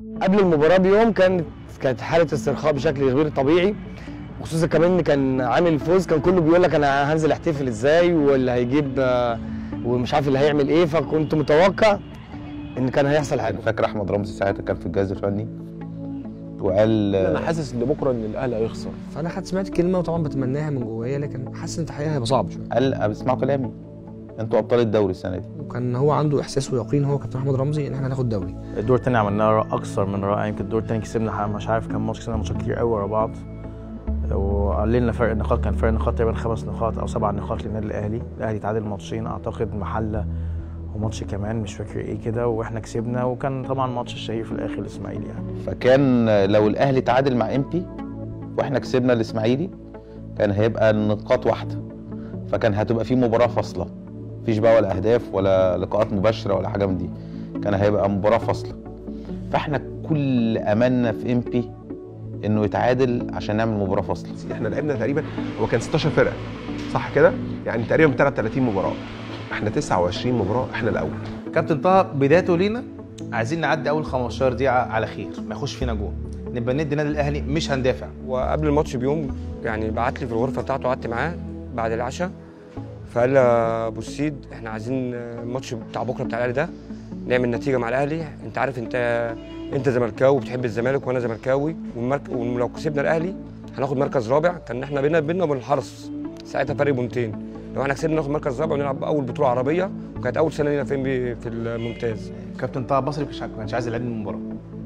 قبل المباراه بيوم كانت كانت حاله استرخاء بشكل غير طبيعي خصوصا كمان ان كان عامل الفوز كان كله بيقول لك انا هنزل احتفل ازاي واللي هيجيب آه، ومش عارف اللي هيعمل ايه فكنت متوقع ان كان هيحصل حاجه فاكر احمد رمزي ساعتها كان في الجهاز الفني وقال انا حاسس ان بكره ان الاهلي هيخسر فانا حد سمعت كلمه وطبعا بتمناها من جوايا لكن حاسس ان في الحقيقه هيبقى صعب شويه قال اسمعوا كلامي انتوا ابطال الدوري السنه دي وكان هو عنده احساس ويقين هو كابتن احمد رمزي ان احنا هناخد دوري الدور التاني عملناه اكثر من رائع يمكن الدور التاني كسبنا ح- مش عارف كام ماتش كسبنا ماتشات كتير قوي ورا بعض وقللنا فرق النقاط كان فرق النقاط تقريبا خمس نقاط او سبع نقاط للنادي الاهلي الاهلي تعادل ماتشين اعتقد محله وماتش كمان مش فاكر ايه كده واحنا كسبنا وكان طبعا ماتش الشهير في الاخر الاسماعيلي يعني فكان لو الاهلي تعادل مع امبي واحنا كسبنا الاسماعيلي كان هيبقى النقاط واحده فكان هتبقى في مباراه فاصله مفيش بقى ولا اهداف ولا لقاءات مباشره ولا حاجه من دي كان هيبقى مباراه فاصله فاحنا كل املنا في امبي انه يتعادل عشان نعمل مباراه فاصله احنا لعبنا تقريبا هو كان 16 فرقه صح كده يعني تقريبا 33 مباراه احنا 29 مباراه احنا الاول كابتن طه بدايته لينا عايزين نعدي اول 15 دقيقه على خير ما يخش فينا جون نبقى ندي النادي الاهلي مش هندافع وقبل الماتش بيوم يعني بعت لي في الغرفه بتاعته قعدت معاه بعد العشاء فقال لي يا ابو السيد احنا عايزين الماتش بتاع بكره بتاع الاهلي ده نعمل نتيجه مع الاهلي انت عارف انت انت زملكاوي بتحب الزمالك وانا زملكاوي والمرك... ولو كسبنا الاهلي هناخد مركز رابع كان احنا بينا بينا وبين الحرس ساعتها فرق بونتين لو احنا كسبنا ناخد مركز رابع ونلعب اول بطوله عربيه وكانت اول سنه لينا فين بي- في الممتاز كابتن طه بصري مش ما كانش عايز يلعبني المباراه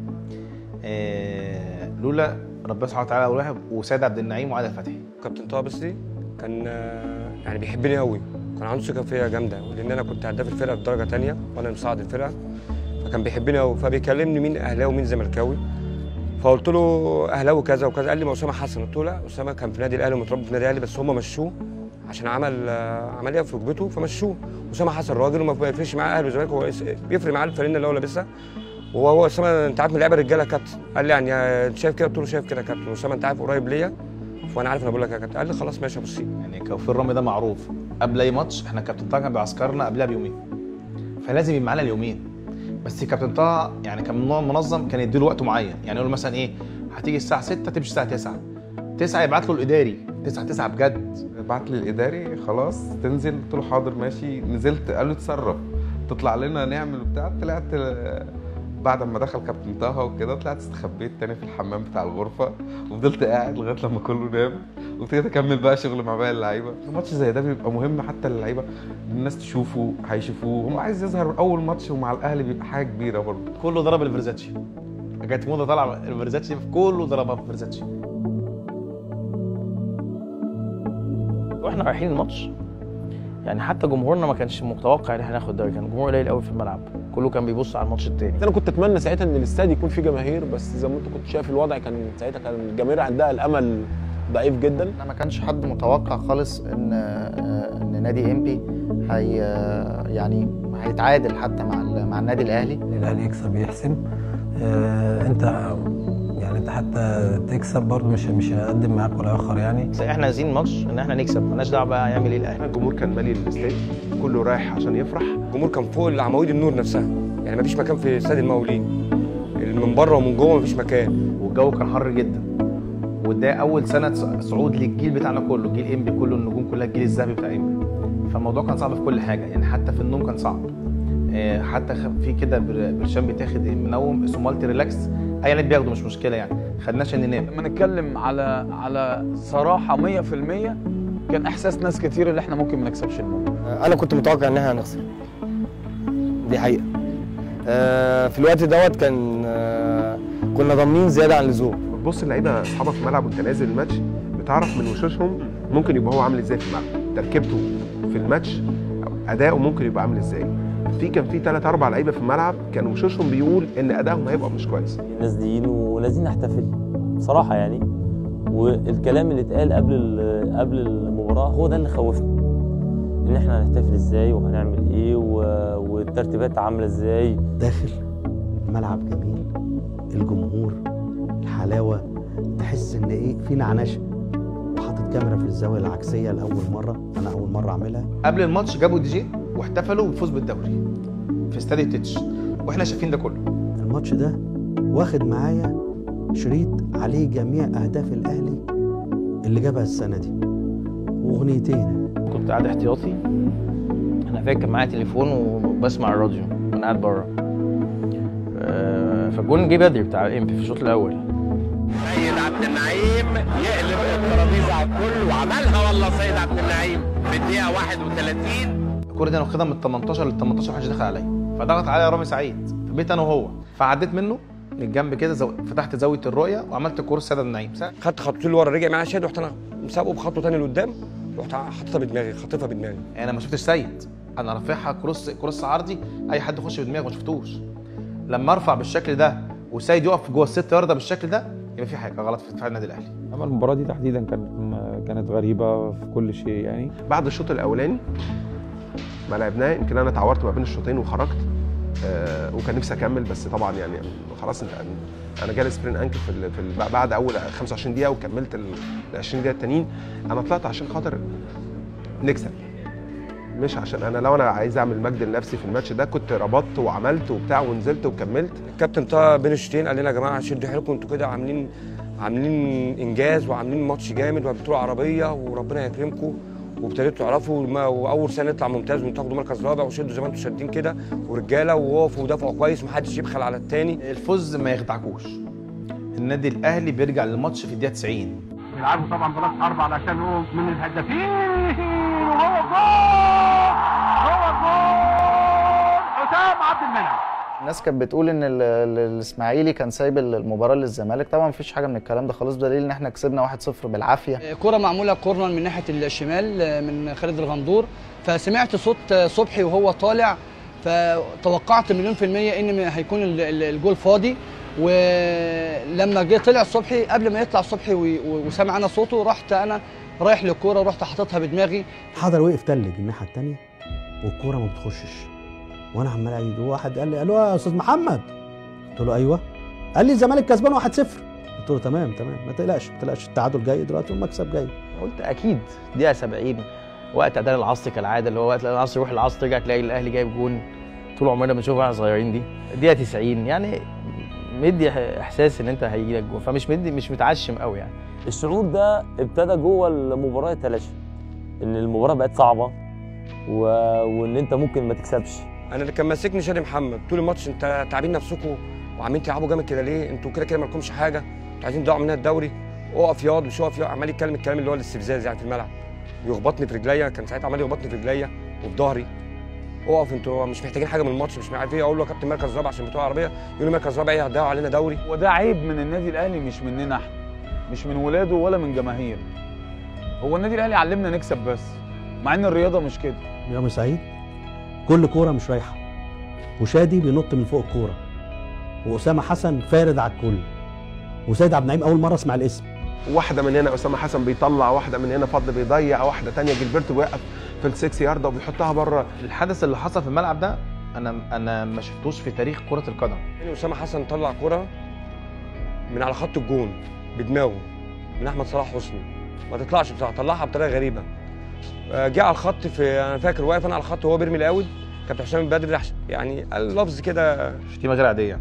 آه، لولا ربنا سبحانه وتعالى اول واحد وسيد عبد النعيم وعادل فتحي كابتن طه بصري كان آه، يعني بيحبني قوي كان عنده ثقه فيا جامده لان انا كنت هداف الفرقه في درجه تانية وانا مساعد الفرقه فكان بيحبني قوي فبيكلمني مين اهلاوي ومين زملكاوي فقلت له اهلاوي كذا وكذا قال لي ما اسامه حسن قلت له لا اسامه كان في نادي الاهلي ومتربي في نادي الاهلي بس هم مشوه عشان عمل آه، عمليه في ركبته فمشوه اسامه حسن راجل وما بيفرقش معاه اهلي وزمالك هو اس- بيفرق معاه الفانلة اللي هو لابسها وهو هو اسامه انت عارف من اللعيبه الرجاله يا كابتن قال لي يعني آه، انت شايف كده قلت له شايف كده يا كابتن اسامه انت عارف قريب ليا وانا عارف انا بقول لك يا كابتن قال لي خلاص ماشي يا ابو السيد يعني كوفير رامي ده معروف قبل اي ماتش احنا كابتن طه كان بيعسكرنا قبلها بيومين فلازم يبقى معانا اليومين بس كابتن طه يعني كان من نوع منظم كان يديله وقت معين يعني يقول له مثلا ايه هتيجي الساعه 6 تمشي الساعه 9 9 يبعت له الاداري 9 9 بجد بعت لي الاداري خلاص تنزل قلت له حاضر ماشي نزلت قال له اتصرف تطلع لنا نعمل وبتاع طلعت آه، بعد ما دخل كابتن طه وكده طلعت استخبيت تاني في الحمام بتاع الغرفه وفضلت قاعد لغايه لما كله نام وابتديت اكمل بقى شغل مع باقي اللعيبه ماتش زي ده بيبقى مهم حتى للعيبه الناس تشوفه هيشوفوه هم عايز يظهر اول ماتش ومع الاهلي بيبقى حاجه كبيره برضه كله ضرب الفيرزاتشي كانت موضه طالعه الفيرزاتشي كله ضربها في الفيرزاتشي واحنا رايحين الماتش يعني حتى جمهورنا ما كانش متوقع ان احنا ناخد الدوري كان الجمهور قليل قوي في الملعب كله كان بيبص على الماتش التاني انا كنت اتمنى ساعتها ان الاستاد يكون فيه جماهير بس زي ما انت كنت شايف الوضع كان ساعتها كان الجماهير عندها الامل ضعيف جدا انا ما كانش حد متوقع خالص ان آه، ان نادي امبي هي يعني هيتعادل حتى مع ال- مع النادي الاهلي الاهلي يكسب يحسم آه انت يعني انت حتى تكسب برضه مش مش هيقدم معاك ولا يأخر يعني بس احنا عايزين ماتش ان احنا نكسب مالناش دعوه بقى هيعمل ايه الاهلي الجمهور كان مالي الاستاد كله رايح عشان يفرح الجمهور كان فوق العواميد النور نفسها يعني مفيش مكان في استاد المقاولين من بره ومن جوه مفيش مكان والجو كان حر جدا وده اول سنه ص- صعود للجيل بتاعنا كله جيل انبي كله النجوم كلها الجيل الذهبي بتاع انبي فالموضوع كان صعب في كل حاجه يعني حتى في النوم كان صعب آه، حتى خ- في كده بر- برشام بيتاخد منوم اسمه مالتي ريلاكس اي نادي بياخده مش مشكله يعني خدناش ان ننام لما نتكلم على على صراحه 100% كان احساس ناس كتير اللي احنا ممكن ما نكسبش الموضوع انا كنت متوقع ان احنا هنخسر دي حقيقه آه، في الوقت دوت كان آه، كنا ضامنين زياده عن اللزوم بتبص اللعيبه اصحابك في الملعب وانت نازل الماتش بتعرف من وشوشهم ممكن يبقى هو عامل ازاي في الملعب تركيبته في الماتش أو اداؤه ممكن يبقى عامل ازاي في كان في ثلاث اربع لعيبه في الملعب كان وشوشهم بيقول ان ادائهم هيبقى مش كويس نازلين ونازلين نحتفل بصراحه يعني والكلام اللي اتقال قبل ال- قبل المباراه هو ده اللي خوفنا ان احنا هنحتفل ازاي وهنعمل ايه و- والترتيبات عامله ازاي داخل ملعب جميل الجمهور الحلاوه تحس ان ايه في نعناشه وحاطط كاميرا في الزاويه العكسيه لاول مره انا اول مره اعملها قبل الماتش جابوا دي جي واحتفلوا بالفوز بالدوري في استاد التتش واحنا شايفين ده كله الماتش ده واخد معايا شريط عليه جميع اهداف الاهلي اللي جابها السنه دي واغنيتين كنت قاعد احتياطي انا فاكر كان معايا تليفون وبسمع الراديو وانا قاعد بره آه، فالجون جه بدري بتاع الامبي في الشوط الاول سيد عبد النعيم يقلب الترابيزه على الكل وعملها والله سيد عبد النعيم في الدقيقه 31 الكوره دي انا واخدها من ال 18 لل 18 محدش دخل عليا فضغط عليا رامي سعيد فبقيت انا وهو فعديت منه من الجنب كده زو... فتحت زاويه الرؤيه وعملت كورس سيد النعيم خدت خطوتين لورا رجع معايا شاد رحت انا مسابقه بخطوه تاني لقدام رحت حاططها بدماغي خاطفها بدماغي انا ما شفتش سيد انا رافعها كروس كروس عرضي اي حد يخش بدماغه ما شفتوش لما ارفع بالشكل ده وسيد يقف جوه الست يارده بالشكل ده يبقى في حاجه غلط في دفاع النادي الاهلي اما المباراه دي تحديدا كانت كانت غريبه في كل شيء يعني بعد الشوط الاولاني ما لعبناه يمكن انا اتعورت ما بين الشوطين وخرجت آه وكان نفسي اكمل بس طبعا يعني خلاص انت انا جالي سبرين انكل في, ال في ال بعد اول 25 دقيقه وكملت ال 20 دقيقه التانيين انا طلعت عشان خاطر نكسب مش عشان انا لو انا عايز اعمل مجد لنفسي في الماتش ده كنت ربطت وعملت وبتاع ونزلت وكملت الكابتن طه بين الشوطين قال لنا يا جماعه شدوا حيلكم انتوا كده عاملين عاملين انجاز وعاملين ماتش جامد وبطوله عربيه وربنا يكرمكم وابتديتوا تعرفوا ما- واول سنه نطلع ممتاز وتاخدوا مركز رابع وشدوا زي ما انتوا شادين كده ورجاله ووقفوا ودافعوا كويس ومحدش يبخل على التاني الفوز ما يخدعكوش النادي الاهلي بيرجع للماتش في الدقيقه 90 بيلعبوا طبعا براس حرب علشان هو من الهدافين وهو جول هو جول حسام عبد المنعم الناس كانت بتقول ان ال- ال- الاسماعيلي كان سايب المباراه للزمالك طبعا مفيش حاجه من الكلام ده خالص بدليل ان احنا كسبنا 1-0 بالعافيه كرة معمولة كورنر من ناحية الشمال من خالد الغندور فسمعت صوت صبحي وهو طالع فتوقعت مليون في المية ان هيكون ال- ال- الجول فاضي ولما جه طلع صبحي قبل ما يطلع صبحي وي- وسمع انا صوته رحت انا رايح للكورة ورحت حاططها بدماغي حضر وقف تلج الناحيه الثانيه والكوره ما بتخشش وانا عمال اعيد واحد قال لي الو يا استاذ محمد قلت له ايوه قال لي الزمالك كسبان 1-0 قلت له تمام تمام ما تقلقش ما تقلقش التعادل جاي دلوقتي والمكسب جاي قلت اكيد دقيقه 70 وقت اعداد العصر كالعاده اللي هو وقت العصر يروح العصر ترجع تلاقي الاهلي جايب جون طول عمرنا بنشوفها واحنا صغيرين دي دقيقه 90 يعني مدي احساس ان انت هيجي لك جون فمش مدي مش متعشم قوي يعني الشعور ده ابتدى جوه المباراه يتلاشى ان المباراه بقت صعبه و... وان انت ممكن ما تكسبش انا اللي كان ماسكني شادي محمد طول الماتش انت تعبين نفسكم وعمالين تلعبوا جامد كده ليه انتوا كده كده مالكمش حاجه انتوا عايزين تضيعوا مننا الدوري اقف ياض مش اقف ياض عمال يتكلم الكلام اللي هو الاستفزاز يعني في الملعب يخبطني في رجليا كان ساعتها عمال يخبطني في رجليا وفي ظهري اقف انتوا مش محتاجين حاجه من الماتش مش عارف ايه اقول له يا كابتن مركز رابع عشان بتوع عربيه يقول لي مركز رابع ايه هتضيعوا علينا دوري وده عيب من النادي الاهلي مش مننا احنا مش من ولاده ولا من جماهير هو النادي الاهلي علمنا نكسب بس مع ان الرياضه مش كده رامي سعيد كل كوره مش رايحه وشادي بينط من فوق الكوره واسامه حسن فارد على الكل وسيد عبد النعيم اول مره اسمع الاسم واحده من هنا اسامه حسن بيطلع واحده من هنا فضل بيضيع واحده تانية جilberto بيوقف في السكس يارده وبيحطها بره الحدث اللي حصل في الملعب ده انا انا ما شفتوش في تاريخ كره القدم يعني اسامه حسن طلع كرة من على خط الجون بدماغه من احمد صلاح حسني ما تطلعش بصراحه طلعها بطريقه غريبه آه، جه على الخط في انا فاكر واقف انا على الخط وهو بيرمي الاول كابتن حسام البدري راح يعني قال لفظ كده شتيمه غير عاديه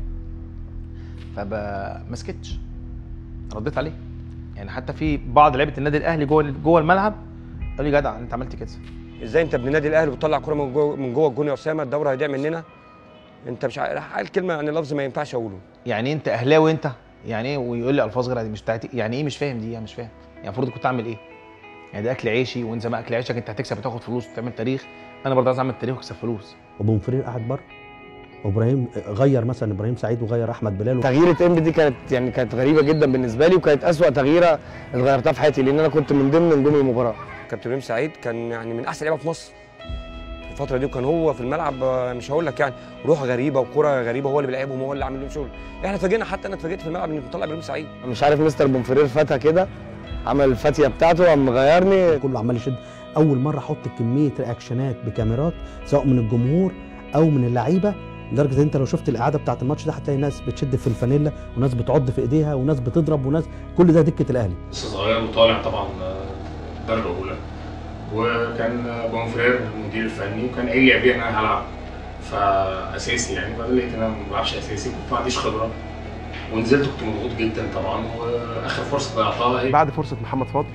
فما سكتش رديت عليه يعني حتى في بعض لعيبه النادي الاهلي جوه جوه الملعب قالوا لي جدع انت عملت كده ازاي انت ابن النادي الاهلي بتطلع كرة من جوه من جوه الجون يا اسامه الدوري هيضيع مننا انت مش عارف قال كلمه يعني لفظ ما ينفعش اقوله يعني انت اهلاوي انت يعني ايه ويقول لي الفاظ غير عاديه مش بتاعتي يعني ايه مش فاهم دي يعني مش فاهم يعني المفروض كنت اعمل ايه يعني ده اكل عيشي وانت زي ما اكل عيشك انت هتكسب وتاخد فلوس وتعمل تاريخ انا برضه عايز اعمل تاريخ واكسب فلوس وبنفرير قاعد بره وابراهيم غير مثلا ابراهيم سعيد وغير احمد بلال تغييره ام دي كانت يعني كانت غريبه جدا بالنسبه لي وكانت اسوأ تغييره اتغيرتها في حياتي لان انا كنت من ضمن نجوم المباراه كابتن ابراهيم سعيد كان يعني من احسن لعيبه في مصر في الفتره دي وكان هو في الملعب آه، مش هقول لك يعني روح غريبه وكره غريبه هو اللي بيلعبهم هو اللي عامل لهم شغل احنا اتفاجئنا حتى انا اتفاجئت في الملعب ان بنطلع ابراهيم سعيد مش عارف مستر بونفرير فاتها كده عمل الفاتيه بتاعته قام مغيرني كله عمال يشد اول مره احط كميه رياكشنات بكاميرات سواء من الجمهور او من اللعيبه لدرجه ان انت لو شفت القعده بتاعه الماتش ده هتلاقي ناس بتشد في الفانيلا وناس بتعض في ايديها وناس بتضرب وناس كل ده دكه الاهلي لسه صغير وطالع طبعا درجه اولى وكان بونفرير المدير الفني وكان قايل لي قبليها ان انا هلعب فاساسي يعني بعدين لقيت ان انا ما بلعبش اساسي كنت ما عنديش خبره ونزلت كنت مضغوط جدا طبعا واخر فرصه ضيعتها هي بعد فرصه محمد فاضل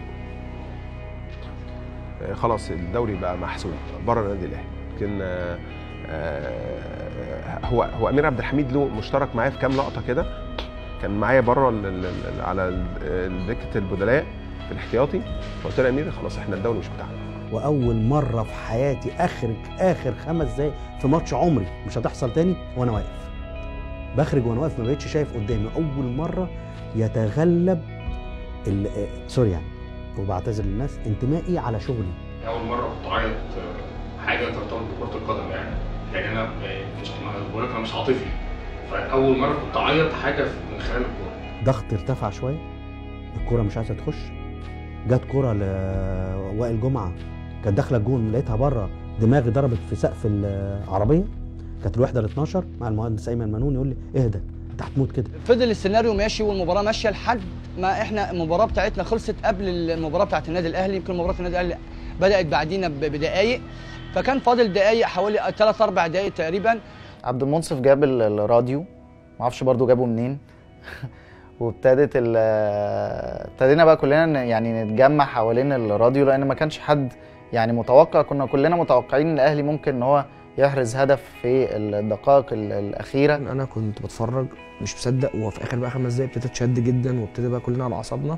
آه، خلاص الدوري بقى محسوم بره النادي الاهلي لكن آه، آه، هو هو امير عبد الحميد له مشترك معايا في كام لقطه كده كان معايا بره ال- ال- ال- على ال- دكه البدلاء في الاحتياطي فقلت له يا امير خلاص احنا الدوري مش بتاعنا واول مره في حياتي اخر اخر خمس دقايق في ماتش عمري مش هتحصل تاني وانا واقف بخرج وانا واقف ما بقتش شايف قدامي اول مره يتغلب ال- آه، سوري يعني وبعتذر للناس انتمائي على شغلي اول مره كنت عيط آه، حاجه ترتبط بكره القدم يعني يعني انا آه، مش أنا بقول لك انا مش عاطفي فاول مره كنت اعيط حاجه من خلال الكوره ضغط ارتفع شويه الكوره مش عايزه تخش جت كوره لوائل جمعه كانت داخله الجون لقيتها بره دماغي ضربت في سقف العربيه كانت الوحده ال 12 مع المهندس ايمن منون يقول لي اهدى انت هتموت كده فضل السيناريو ماشي والمباراه ماشيه لحد ما احنا المباراه بتاعتنا خلصت قبل المباراه بتاعت النادي الاهلي يمكن مباراه النادي الاهلي بدات بعدينا ب- بدقائق فكان فاضل دقائق حوالي 3 4 دقائق تقريبا عبد المنصف جاب ال- الراديو معرفش برضو جابه منين وابتدت ال ابتدينا بقى كلنا ن- يعني نتجمع حوالين الراديو لان ما كانش حد يعني متوقع كنا كلنا متوقعين ان الاهلي ممكن ان هو يحرز هدف في الدقائق ال- الاخيره انا كنت بتفرج مش مصدق وفي اخر بقى خمس دقايق ابتديت اتشد جدا وابتدى بقى كلنا على اعصابنا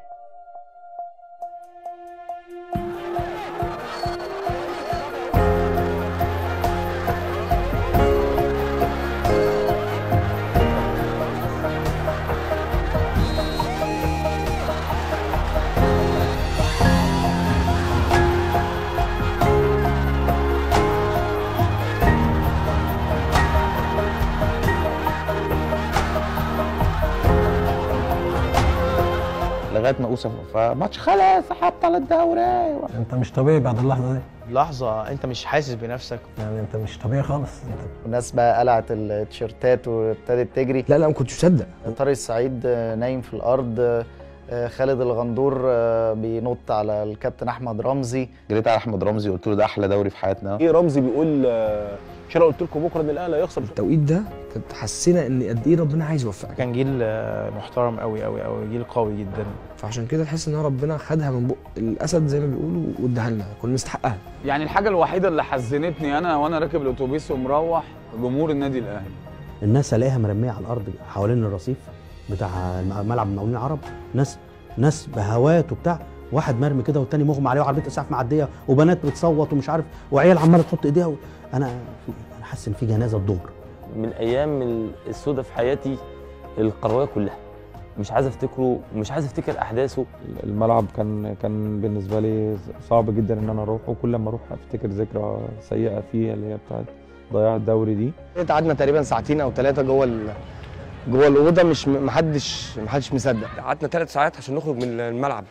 لغايه ما اوسف فماتش خلاص هبطل الدوري انت مش طبيعي بعد اللحظه دي لحظه انت مش حاسس بنفسك يعني انت مش طبيعي خالص الناس بقى قلعت التيشيرتات وابتدت تجري لا لا ما كنتش مصدق طارق السعيد آه، نايم في الارض آه، خالد الغندور آه، بينط على الكابتن احمد رمزي جريت على احمد رمزي قلت له ده احلى دوري في حياتنا ايه رمزي بيقول آه، مش انا قلت لكم بكره ان الاهلي هيخسر التوقيت ده كنت حسينا ان قد ايه ربنا عايز يوفقك كان جيل آه، محترم قوي قوي قوي جيل قوي جدا فعشان كده تحس ان ربنا خدها من بق الاسد زي ما بيقولوا واداها لنا كنا نستحقها يعني الحاجه الوحيده اللي حزنتني انا وانا راكب الاتوبيس ومروح جمهور النادي الاهلي الناس الاقيها مرميه على الارض حوالين الرصيف بتاع الم- ملعب المقاولين العرب ناس ناس بهوات وبتاع واحد مرمي كده والتاني مغمى عليه وعربيه اسعاف معديه وبنات بتصوت ومش عارف وعيال عماله تحط ايديها و... انا في... انا حاسس ان في جنازه الظهر من الايام السوداء في حياتي القرويه كلها مش عايز افتكره مش عايز افتكر احداثه الملعب كان كان بالنسبه لي صعب جدا ان انا اروح وكل ما اروح افتكر ذكرى سيئه فيه اللي هي بتاعت ضياع الدوري دي قعدنا تقريبا ساعتين او ثلاثه جوه ال... جوه الاوضه مش محدش محدش مصدق قعدنا ثلاث ساعات عشان نخرج من الملعب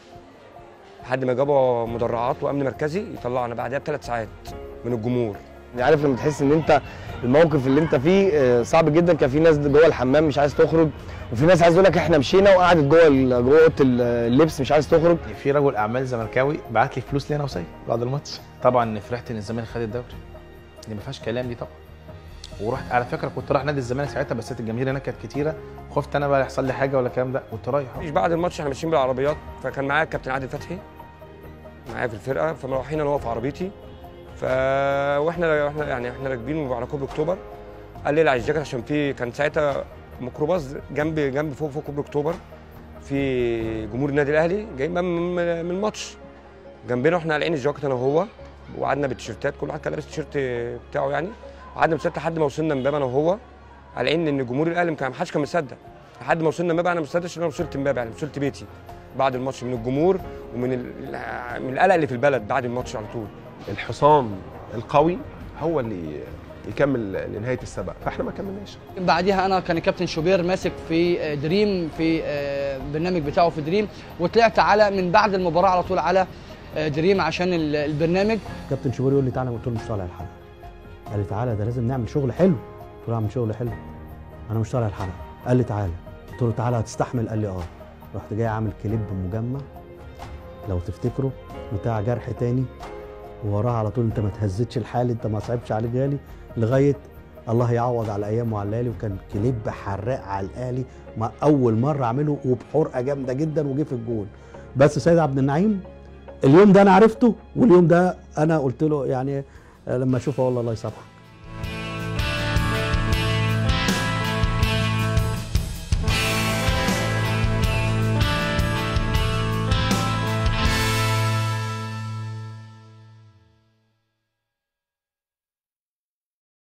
لحد ما جابوا مدرعات وامن مركزي يطلعنا بعدها بثلاث ساعات من الجمهور عارف لما تحس ان انت الموقف اللي انت فيه آه، صعب جدا كان في ناس جوه الحمام مش عايز تخرج وفي ناس عايز تقول لك احنا مشينا وقعدت جوه ال- جوه اوضه اللبس مش عايز تخرج في رجل اعمال زملكاوي بعت لي فلوس لي انا وسيد بعد الماتش طبعا فرحت ان الزمالك خد الدوري دي ما فيهاش كلام دي طبعا ورحت على فكره كنت رايح نادي الزمالك ساعتها بس الجماهير هناك كانت كتيره خفت انا بقى يحصل لي حاجه ولا الكلام ده كنت رايح مش بعد الماتش احنا ماشيين بالعربيات فكان معايا الكابتن عادل فتحي معايا في الفرقه فمروحين انا هو في عربيتي ف واحنا احنا يعني احنا راكبين على كوبري اكتوبر قال لي اقلع الجاكيت عشان في كان ساعتها ميكروباص جنب جنب فوق فوق كوبري اكتوبر في جمهور النادي الاهلي جايين بقى من من الماتش جنبنا واحنا قالعين الجاكيت انا وهو وقعدنا بالتيشيرتات كل واحد كان لابس التيشيرت بتاعه يعني قعدنا بالتيشيرت لحد ما وصلنا امبابه انا وهو قالعين ان جمهور الاهلي ما حدش كان مصدق لحد ما وصلنا امبابه انا ما مصدقش ان انا وصلت امبابه يعني وصلت بيتي بعد الماتش من الجمهور ومن ال- من القلق اللي في البلد بعد الماتش على طول الحصان القوي هو اللي يكمل لنهايه السباق فاحنا ما كملناش بعديها انا كان الكابتن شوبير ماسك في آه، دريم في آه، البرنامج بتاعه في دريم وطلعت على من بعد المباراه على طول على آه، دريم عشان ال- البرنامج كابتن شوبير يقول لي تعالى قلت له مش طالع الحلقه قال لي تعالى ده لازم نعمل شغل حلو قلت له اعمل شغل حلو انا مش طالع الحلقه قال لي تعالى قلت له تعالى هتستحمل قال لي اه رحت جاي عامل كليب مجمع لو تفتكروا بتاع جرح تاني ووراه على طول انت ما تهزتش الحال انت ما صعبش عليك غالي لغايه الله يعوض على ايامه وعلى الاهلي وكان كليب حراق على الاهلي ما اول مره اعمله وبحرقه جامده جدا وجه في الجول بس سيد عبد النعيم اليوم ده انا عرفته واليوم ده انا قلت له يعني لما اشوفه والله الله يسامحه